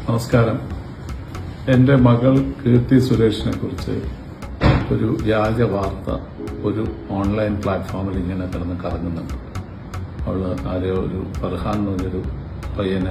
നമസ്കാരം എന്റെ മകൾ കീർത്തി സുരേഷിനെ കുറിച്ച് ഒരു വ്യാജ വാർത്ത ഒരു ഓൺലൈൻ പ്ലാറ്റ്ഫോമിൽ ഇങ്ങനെ കിടന്ന് കറങ്ങുന്നുണ്ട് അവള് ആരെയോ ഒരു ഫർഹാൻ എന്ന് പറഞ്ഞൊരു പയ്യനെ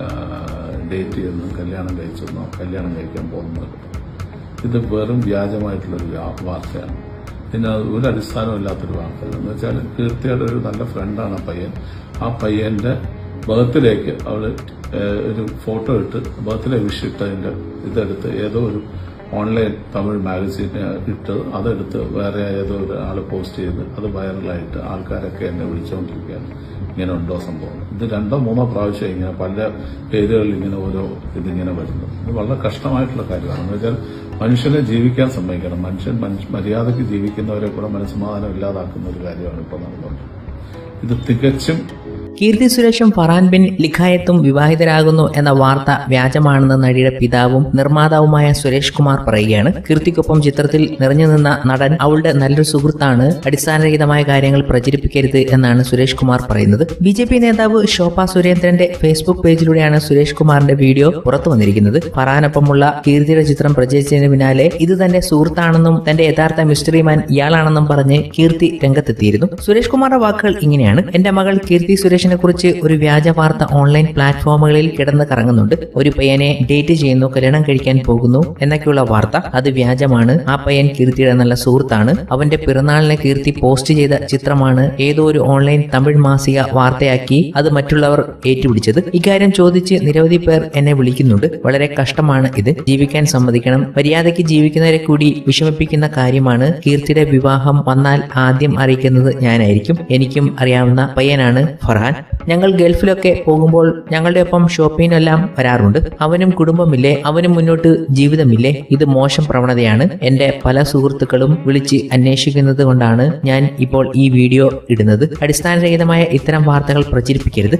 ഡേറ്റ് ചെയ്യുന്നു കല്യാണം കഴിച്ചെന്നോ കല്യാണം കഴിക്കാൻ പോകുന്നത് ഇത് വെറും വ്യാജമായിട്ടുള്ളൊരു വ്യാ- വാർത്തയാണ് പിന്നെ അത് ഒരു അടിസ്ഥാനമില്ലാത്തൊരു വാർത്തയാണ് എന്ന് വെച്ചാൽ കീർത്തിയുടെ ഒരു നല്ല ഫ്രണ്ടാണ് ആ പയ്യൻ ആ പയ്യന്റെ ബർത്ത്ഡേക്ക് അവള് ഏഹ്, ഒരു ഫോട്ടോ ഇട്ട് ബർത്ത്ഡേ വിഷ് ഇട്ടതിന്റെ ഇതെടുത്ത് ഏതോ ഒരു ഓൺലൈൻ തമിഴ് മാഗസീന് ഇട്ട് അതെടുത്ത് വേറെ ഏതോ ഒരു ആള് പോസ്റ്റ് ചെയ്ത് അത് വൈറലായിട്ട് ആൾക്കാരൊക്കെ എന്നെ വിളിച്ചുകൊണ്ടിരിക്കുകയാണ് ഇങ്ങനെ ഉണ്ടോ സംഭവം ഇത് രണ്ടോ മൂന്നോ പ്രാവശ്യം ഇങ്ങനെ പല പേരുകളിൽ ഇങ്ങനെ ഓരോ ഇതിങ്ങനെ വരുന്നു ഇത് വളരെ കഷ്ടമായിട്ടുള്ള കാര്യമാണ് എന്ന് വെച്ചാൽ മനുഷ്യനെ ജീവിക്കാൻ സമ്മതിക്കണം മനുഷ്യൻ മനുഷ്യ- മര്യാദയ്ക്ക് ജീവിക്കുന്നവരെ കൂടെ മനസ്സമാധാനം ഇല്ലാതാക്കുന്ന ഒരു കാര്യമാണ് ഇപ്പോൾ നടന്നുകൊണ്ടിരിക്കുന്നത് ഇത് തികച്ചും കീർത്തി സുരേഷും ഫറാൻ ബിൻ ലിഖായത്തും വിവാഹിതരാകുന്നു എന്ന വാർത്ത വ്യാജമാണെന്ന് നടിയുടെ പിതാവും നിർമ്മാതാവുമായ സുരേഷ് കുമാർ പറയുകയാണ് കീർത്തിക്കൊപ്പം ചിത്രത്തിൽ നിറഞ്ഞു നിന്ന നടൻ അവളുടെ നല്ലൊരു സുഹൃത്താണ് അടിസ്ഥാനരഹിതമായ കാര്യങ്ങൾ പ്രചരിപ്പിക്കരുത് എന്നാണ് സുരേഷ് കുമാർ പറയുന്നത് ബി ജെ പി നേതാവ് ശോഭ സുരേന്ദ്രന്റെ ഫേസ്ബുക്ക് പേജിലൂടെയാണ് സുരേഷ് കുമാറിന്റെ വീഡിയോ പുറത്തു വന്നിരിക്കുന്നത് ഫറാനൊപ്പമുള്ള കീർത്തിയുടെ ചിത്രം പ്രചരിച്ചതിന് പിന്നാലെ ഇത് തന്റെ സുഹൃത്താണെന്നും തന്റെ യഥാർത്ഥ മിസ്റ്ററി മാൻ ഇയാളാണെന്നും പറഞ്ഞ് കീർത്തി രംഗത്തെത്തിയിരുന്നു സുരേഷ് കുമാറിന്റെ വാക്കുകൾ ഇങ്ങനെയാണ് എന്റെ മകൾ കീർത്തി സുരേഷിനെ കുറിച്ച് ഒരു വ്യാജ വാർത്ത ഓൺലൈൻ പ്ലാറ്റ്ഫോമുകളിൽ കിടന്ന് കറങ്ങുന്നുണ്ട് ഒരു പയ്യനെ ഡേറ്റ് ചെയ്യുന്നു കല്യാണം കഴിക്കാൻ പോകുന്നു എന്നൊക്കെയുള്ള വാർത്ത അത് വ്യാജമാണ് ആ പയ്യൻ കീർത്തിയുടെ നല്ല സുഹൃത്താണ് അവന്റെ പിറന്നാളിനെ കീർത്തി പോസ്റ്റ് ചെയ്ത ചിത്രമാണ് ഏതോ ഒരു ഓൺലൈൻ തമിഴ് മാസിക വാർത്തയാക്കി അത് മറ്റുള്ളവർ ഏറ്റുപിടിച്ചത് ഇക്കാര്യം ചോദിച്ച് നിരവധി പേർ എന്നെ വിളിക്കുന്നുണ്ട് വളരെ കഷ്ടമാണ് ഇത് ജീവിക്കാൻ സമ്മതിക്കണം മര്യാദയ്ക്ക് ജീവിക്കുന്നവരെ കൂടി വിഷമിപ്പിക്കുന്ന കാര്യമാണ് കീർത്തിയുടെ വിവാഹം വന്നാൽ ആദ്യം അറിയിക്കുന്നത് ഞാനായിരിക്കും എനിക്കും അറിയാവുന്ന പയ്യനാണ് ഫർഹാൻ ഞങ്ങൾ ഗൾഫിലൊക്കെ പോകുമ്പോൾ ഞങ്ങളുടെ ഒപ്പം ഷോപ്പിങ്ങിനെല്ലാം വരാറുണ്ട് അവനും കുടുംബമില്ലേ അവനും മുന്നോട്ട് ജീവിതമില്ലേ ഇത് മോശം പ്രവണതയാണ് എന്റെ പല സുഹൃത്തുക്കളും വിളിച്ച് അന്വേഷിക്കുന്നത് കൊണ്ടാണ് ഞാൻ ഇപ്പോൾ ഈ വീഡിയോ ഇടുന്നത് അടിസ്ഥാനരഹിതമായ ഇത്തരം വാർത്തകൾ പ്രചരിപ്പിക്കരുത്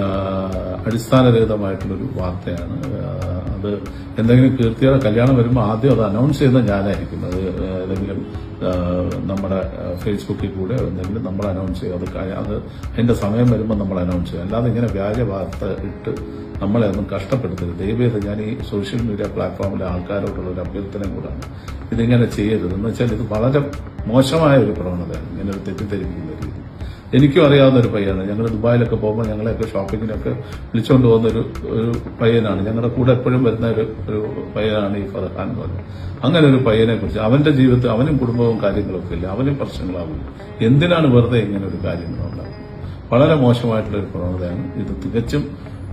ആഹ് അടിസ്ഥാനരഹിതമായിട്ടുള്ളൊരു വാർത്തയാണ് ആഹ് അത് എന്തെങ്കിലും കീർത്തിയുടെ കല്യാണം വരുമ്പോൾ ആദ്യം അത് അനൗൺസ് ചെയ്യുന്ന ഞാനായിരിക്കും അത് ഏതെങ്കിലും ആഹ് നമ്മുടെ ആഹ് ഫേസ്ബുക്കിൽ കൂടെ എന്തെങ്കിലും നമ്മൾ അനൗൺസ് ചെയ്യും അത് കഴി- അത് അതിന്റെ സമയം വരുമ്പോൾ നമ്മൾ അനൗൺസ് ചെയ്യും അല്ലാതെ ഇങ്ങനെ വ്യാജ വാർത്ത ഇട്ട് നമ്മളെ ഒന്നും കഷ്ടപ്പെടുത്തരുത് ദയവേത് ഞാൻ ഈ സോഷ്യൽ മീഡിയ പ്ലാറ്റ്ഫോമിലെ ആൾക്കാരോടുള്ള ഒരു അഭ്യർത്ഥനയും കൂടാണ് ഇതിങ്ങനെ ചെയ്യരുത് എന്ന് വെച്ചാൽ ഇത് വളരെ മോശമായ ഒരു പ്രവണതയാണ് ഇങ്ങനെ ഒരു തെറ്റിദ്ധരിക്കുന്ന രീതി എനിക്കും അറിയാവുന്ന ഒരു പയ്യനാണ് ഞങ്ങൾ ദുബായിലൊക്കെ പോകുമ്പോൾ ഞങ്ങളെയൊക്കെ ഷോപ്പിങ്ങിനൊക്കെ വിളിച്ചുകൊണ്ട് പോകുന്ന ഒരു ഒരു പയ്യനാണ് ഞങ്ങളുടെ കൂടെ എപ്പോഴും വരുന്ന ഒരു ഒരു പയ്യനാണ് ഈ ഫർഹാൻ എന്ന് പറയുന്നത് അങ്ങനെ ഒരു പയ്യനെ കുറിച്ച് അവന്റെ ജീവിതത്തിൽ അവനും കുടുംബവും കാര്യങ്ങളൊക്കെ ഇല്ല അവനും പ്രശ്നങ്ങളാവും എന്തിനാണ് വെറുതെ ഇങ്ങനെ ഒരു കാര്യങ്ങളുണ്ടാകുന്നത് വളരെ മോശമായിട്ടുള്ള ഒരു പ്രവണതയാണ് ഇത് തികച്ചും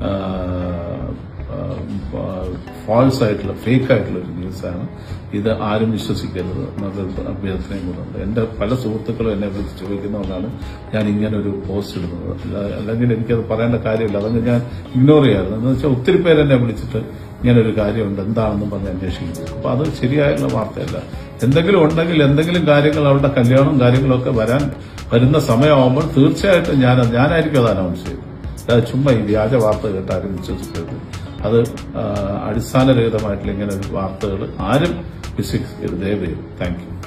ഫാൾസ് ആയിട്ടുള്ള ഫേക്ക് ആയിട്ടുള്ള ഒരു ന്യൂസാണ് ഇത് ആരും വിശ്വസിക്കരുത് എന്നൊരു അഭ്യർത്ഥനയും കൂടെ ഉണ്ട് എന്റെ പല സുഹൃത്തുക്കളും എന്നെ വിളിച്ച് ചോദിക്കുന്നതുകൊണ്ടാണ് ഞാൻ ഇങ്ങനെ ഒരു പോസ്റ്റ് ഇടുന്നത് അല്ല- അല്ലെങ്കിൽ എനിക്കത് പറയേണ്ട കാര്യമില്ല അതങ്ങ് ഞാൻ ഇഗ്നോർ ചെയ്യാറുണ്ട് എന്ന് വെച്ചാൽ ഒത്തിരി പേര് എന്നെ വിളിച്ചിട്ട് ഇങ്ങനെ ഒരു കാര്യമുണ്ട് എന്താണെന്നും പറഞ്ഞ് അന്വേഷിക്കുന്നു അപ്പൊ അത് ശരിയായുള്ള വാർത്തയല്ല എന്തെങ്കിലും ഉണ്ടെങ്കിൽ എന്തെങ്കിലും കാര്യങ്ങൾ അവരുടെ കല്യാണവും കാര്യങ്ങളൊക്കെ വരാൻ വരുന്ന സമയമാകുമ്പോൾ തീർച്ചയായിട്ടും ഞാൻ ഞാനായിരിക്കും അത് അനൗൺസ് ചെയ്യും അതായത് ചുമ്മാ ഈ വ്യാജ വാർത്ത കേട്ട് ആരും വിശ്വസിക്കരുത് അത് ആ, അടിസ്ഥാനരഹിതമായിട്ടുള്ള ഇങ്ങനെ ഒരു വാർത്തകൾ ആരും വിശ്വസിക്കരുത് ദയവേത് താങ്ക് യു